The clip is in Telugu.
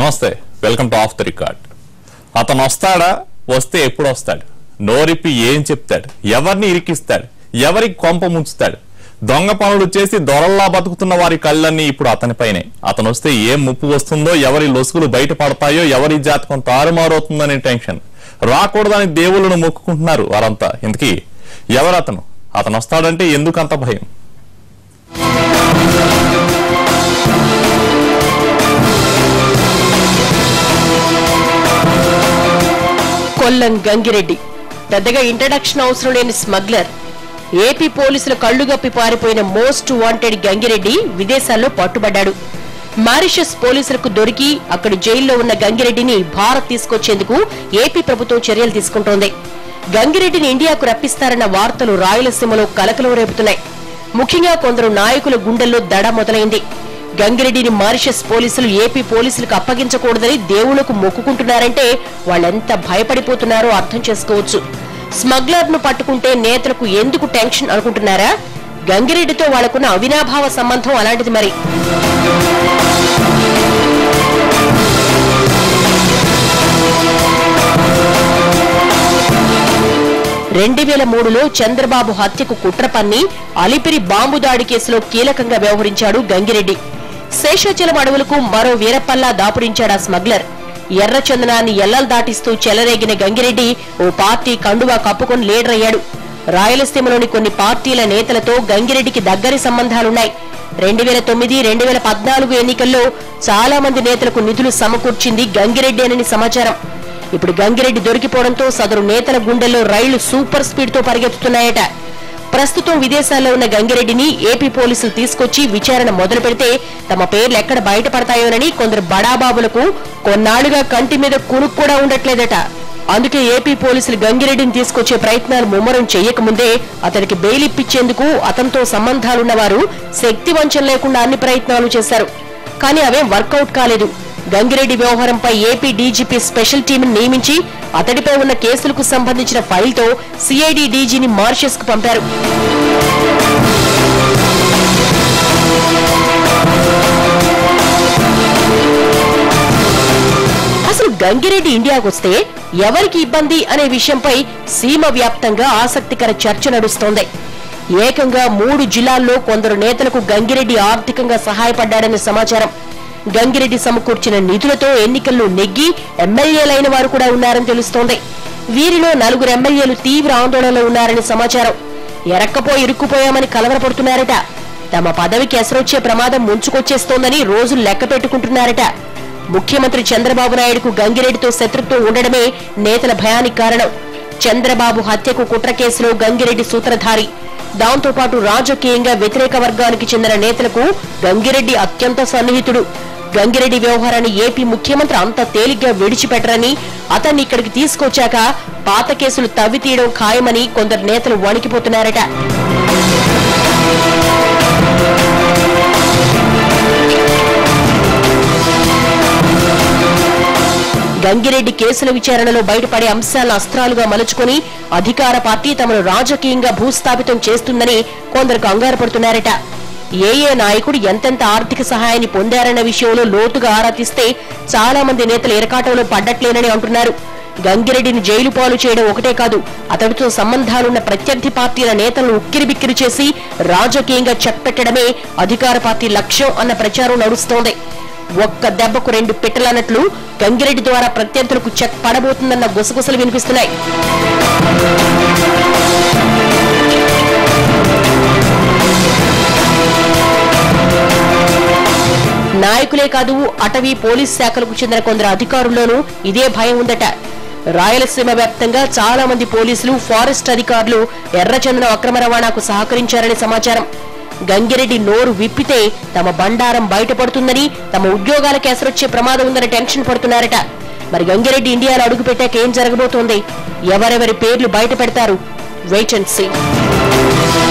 నమస్తే welcome to off the record అతను వస్తాడా వస్తే ఎప్పుడు వస్తాడు నోరిప్పి ఏం చెప్తాడు ఎవరిని ఇరికిస్తాడు ఎవరికి కొంప ముంచుతాడు దొంగ పనులు చేసి దొరల్లా బతుకుతున్న వారి కళ్ళన్నీ ఇప్పుడు అతనిపైనే అతను వస్తే ఏం ముప్పు వస్తుందో ఎవరి లొసుగులు బయటపడతాయో ఎవరి జాతకం తారుమారవుతుందనే టెన్షన్ రాకూడదని దేవుళ్ళను మొక్కుకుంటున్నారు వారంతా ఇంతకీ ఎవరు అతను అతను వస్తాడంటే ఎందుకు అంత భయం కొల్లం గంగిరెడ్డి పెద్దగా ఇంట్రడక్షన్ అవసరం లేని స్మగ్లర్ ఏపీ పోలీసుల కళ్లుగప్పి పారిపోయిన మోస్ట్ వాంటెడ్ గంగిరెడ్డి విదేశాల్లో పట్టుబడ్డాడు మారిషస్ పోలీసులకు దొరికి అక్కడి జైల్లో ఉన్న గంగిరెడ్డిని భారత్ తీసుకొచ్చేందుకు ఏపీ ప్రభుత్వం చర్యలు తీసుకుంటోంది గంగిరెడ్డిని ఇండియాకు రప్పిస్తారన్న వార్తలు రాయలసీమలో కలకలం రేపుతున్నాయి ముఖ్యంగా కొందరు నాయకుల గుండెల్లో దడ మొదలైంది గంగిరెడ్డిని మారిషస్ పోలీసులు ఏపీ పోలీసులకు అప్పగించకూడదని దేవుళ్లకు మొక్కుకుంటున్నారంటే వాళ్ళెంత భయపడిపోతున్నారో అర్థం చేసుకోవచ్చు స్మగ్లర్ ను పట్టుకుంటే నేతలకు ఎందుకు టెన్షన్ అనుకుంటున్నారా గంగిరెడ్డితో వాళ్లకున్న అవినాభావ సంబంధం అలాంటిది మరి రెండు వేల మూడులో చంద్రబాబు హత్యకు కుట్ర పన్ని అలిపిరి బాంబు దాడి కేసులో కీలకంగా వ్యవహరించాడు గంగిరెడ్డి శేషాచలం అడవులకు మరో వీరప్పల్లా దాపురించాడా స్మగ్లర్ ఎర్ర చందనాన్ని ఎల్లలు దాటిస్తూ చెలరేగిన గంగిరెడ్డి ఓ పార్టీ కండువా కప్పుకొని లీడర్ అయ్యాడు రాయలసీమలోని కొన్ని పార్టీల నేతలతో గంగిరెడ్డికి దగ్గరి సంబంధాలున్నాయి రెండు వేల తొమ్మిది రెండు వేల పద్నాలుగు ఎన్నికల్లో చాలా మంది నేతలకు నిధులు సమకూర్చింది గంగిరెడ్డేనని సమాచారం ఇప్పుడు గంగిరెడ్డి దొరికిపోవడంతో సదరు నేతల గుండెల్లో రైళ్లు సూపర్ స్పీడ్ తో పరిగెత్తుతున్నాయట ప్రస్తుతం విదేశాల్లో ఉన్న గంగిరెడ్డిని ఏపీ పోలీసులు తీసుకొచ్చి విచారణ మొదలు పెడితే తమ పేర్లు ఎక్కడ బయటపడతాయోనని కొందరు బడాబాబులకు కొన్నాళ్లుగా కంటి మీద కునుకు కూడా ఉండట్లేదట అందుకే ఏపీ పోలీసులు గంగిరెడ్డిని తీసుకొచ్చే ప్రయత్నాలు ముమ్మరం చేయకముందే అతనికి బెయిల్ ఇప్పించేందుకు అతనితో సంబంధాలున్న వారు శక్తి వంచన లేకుండా అన్ని ప్రయత్నాలు చేశారు కానీ అవేం వర్కౌట్ కాలేదు గంగిరెడ్డి వ్యవహారంపై ఏపీ డీజీపీ స్పెషల్ టీంను నియమించి అతడిపై ఉన్న కేసులకు సంబంధించిన ఫైల్తో సిఐడి డీజీని మారిషస్ కు పంపారు అసలు గంగిరెడ్డి ఇండియాకు వస్తే ఎవరికి ఇబ్బంది అనే విషయంపై సీమ వ్యాప్తంగా ఆసక్తికర చర్చ నడుస్తోంది ఏకంగా మూడు జిల్లాల్లో కొందరు నేతలకు గంగిరెడ్డి ఆర్థికంగా సహాయపడ్డాడనే సమాచారం గంగిరెడ్డి సమకూర్చిన నిధులతో ఎన్నికల్లో నెగ్గి ఎమ్మెల్యేలైన వారు కూడా ఉన్నారని తెలుస్తోంది వీరిలో నలుగురు ఎమ్మెల్యేలు తీవ్ర ఆందోళనలో ఉన్నారని సమాచారం ఎరక్కపోయి ఇరుక్కుపోయామని కలవరపడుతున్నారట తమ పదవికి ఎసరొచ్చే ప్రమాదం ముంచుకొచ్చేస్తోందని రోజులు లెక్క పెట్టుకుంటున్నారట ముఖ్యమంత్రి చంద్రబాబు నాయుడుకు గంగిరెడ్డితో శత్రుత్వం ఉండడమే నేతల భయానికి కారణం చంద్రబాబు హత్యకు కుట్ర కేసులో గంగిరెడ్డి సూత్రధారి దాంతో పాటు రాజకీయంగా వ్యతిరేక వర్గానికి చెందిన నేతలకు గంగిరెడ్డి అత్యంత సన్నిహితుడు గంగిరెడ్డి వ్యవహారాన్ని ఏపీ ముఖ్యమంత్రి అంత తేలిగ్గా విడిచిపెట్టరని అతన్ని ఇక్కడికి తీసుకొచ్చాక పాత కేసులు తవ్వి తీయడం ఖాయమని కొందరు నేతలు వణికిపోతున్నారట గంగిరెడ్డి కేసుల విచారణలో బయటపడే అంశాలను అస్త్రాలుగా మలుచుకొని అధికార పార్టీ తమను రాజకీయంగా భూస్థాపితం చేస్తుందని కొందరు కంగారు పడుతున్నారట ఏ ఏ నాయకుడు ఎంతెంత ఆర్థిక సహాయాన్ని పొందారన్న విషయంలో లోతుగా ఆరా తీస్తే చాలా మంది నేతలు ఇరకాటంలో పడ్డట్లేనని అంటున్నారు గంగిరెడ్డిని జైలు పాలు చేయడం ఒకటే కాదు అతడితో సంబంధాలున్న ప్రత్యర్థి పార్టీల నేతలను ఉక్కిరిబిక్కిరి చేసి రాజకీయంగా చెక్ పెట్టడమే అధికార పార్టీ లక్ష్యం అన్న ప్రచారం నడుస్తోంది ఒక్క దెబ్బకు రెండు పిట్టలన్నట్లు గంగిరెడ్డి ద్వారా ప్రత్యర్థులకు చెక్ పడబోతుందన్న గుసగుసలు వినిపిస్తున్నాయి నాయకులే కాదు అటవీ పోలీస్ శాఖలకు చెందిన కొందరు అధికారుల్లోనూ ఇదే భయం ఉందట రాయలసీమ వ్యాప్తంగా చాలా మంది పోలీసులు ఫారెస్ట్ అధికారులు ఎర్రచందనం అక్రమ రవాణాకు సహకరించారని సమాచారం గంగిరెడ్డి నోరు విప్పితే తమ బండారం బయటపడుతుందని తమ ఉద్యోగాలకు ఎసరొచ్చే ప్రమాదం ఉందని టెన్షన్ పడుతున్నారట మరి గంగిరెడ్డి ఇండియాలో అడుగుపెట్టాక ఏం జరగబోతోంది ఎవరెవరి పేర్లు బయట పెడతారు వెయిట్ అండ్ సీ